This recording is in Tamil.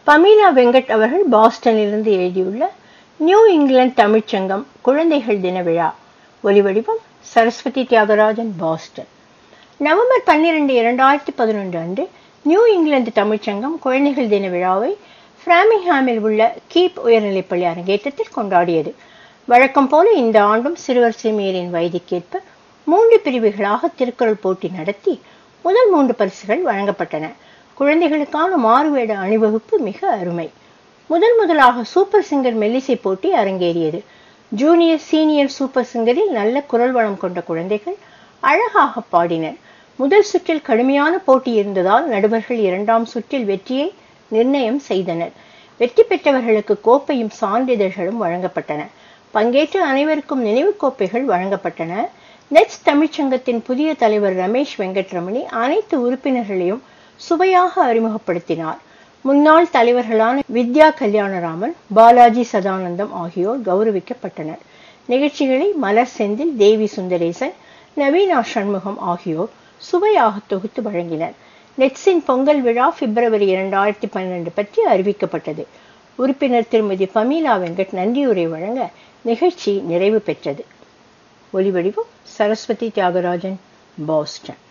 பமீலா வெங்கட் அவர்கள் பாஸ்டனிலிருந்து எழுதியுள்ள நியூ இங்கிலாந்து தமிழ்ச்சங்கம் குழந்தைகள் தின விழா ஒலிவடிவம் சரஸ்வதி தியாகராஜன் பாஸ்டன் நவம்பர் பன்னிரண்டு இரண்டாயிரத்தி பதினொன்று அன்று நியூ இங்கிலாந்து தமிழ்ச்சங்கம் குழந்தைகள் தின விழாவை பிராமிங்ஹாமில் உள்ள கீப் உயர்நிலைப்பள்ளி அரங்கேற்றத்தில் கொண்டாடியது வழக்கம் போல இந்த ஆண்டும் சிறுவர் சிறுமியரின் வயதுக்கேற்ப மூன்று பிரிவுகளாக திருக்குறள் போட்டி நடத்தி முதல் மூன்று பரிசுகள் வழங்கப்பட்டன குழந்தைகளுக்கான மாறுவேட அணிவகுப்பு மிக அருமை முதல் முதலாக சூப்பர் சிங்கர் மெல்லிசை போட்டி அரங்கேறியது ஜூனியர் சீனியர் சூப்பர் சிங்கரில் நல்ல குரல் வளம் கொண்ட குழந்தைகள் அழகாக பாடினர் முதல் சுற்றில் கடுமையான போட்டி இருந்ததால் நடுவர்கள் இரண்டாம் சுற்றில் வெற்றியை நிர்ணயம் செய்தனர் வெற்றி பெற்றவர்களுக்கு கோப்பையும் சான்றிதழ்களும் வழங்கப்பட்டன பங்கேற்ற அனைவருக்கும் நினைவு கோப்பைகள் வழங்கப்பட்டன நெட்ஸ் தமிழ்ச்சங்கத்தின் புதிய தலைவர் ரமேஷ் வெங்கட்ரமணி அனைத்து உறுப்பினர்களையும் சுவையாக அறிமுகப்படுத்தினார் முன்னாள் தலைவர்களான வித்யா கல்யாணராமன் பாலாஜி சதானந்தம் ஆகியோர் கௌரவிக்கப்பட்டனர் நிகழ்ச்சிகளை மலர் செந்தில் தேவி சுந்தரேசன் நவீனா சண்முகம் ஆகியோர் சுவையாக தொகுத்து வழங்கினர் நெட்ஸின் பொங்கல் விழா பிப்ரவரி இரண்டாயிரத்தி பன்னிரண்டு பற்றி அறிவிக்கப்பட்டது உறுப்பினர் திருமதி பமீலா வெங்கட் நன்றியுரை வழங்க நிகழ்ச்சி நிறைவு பெற்றது ஒலிவடிவம் சரஸ்வதி தியாகராஜன் பாஸ்டன்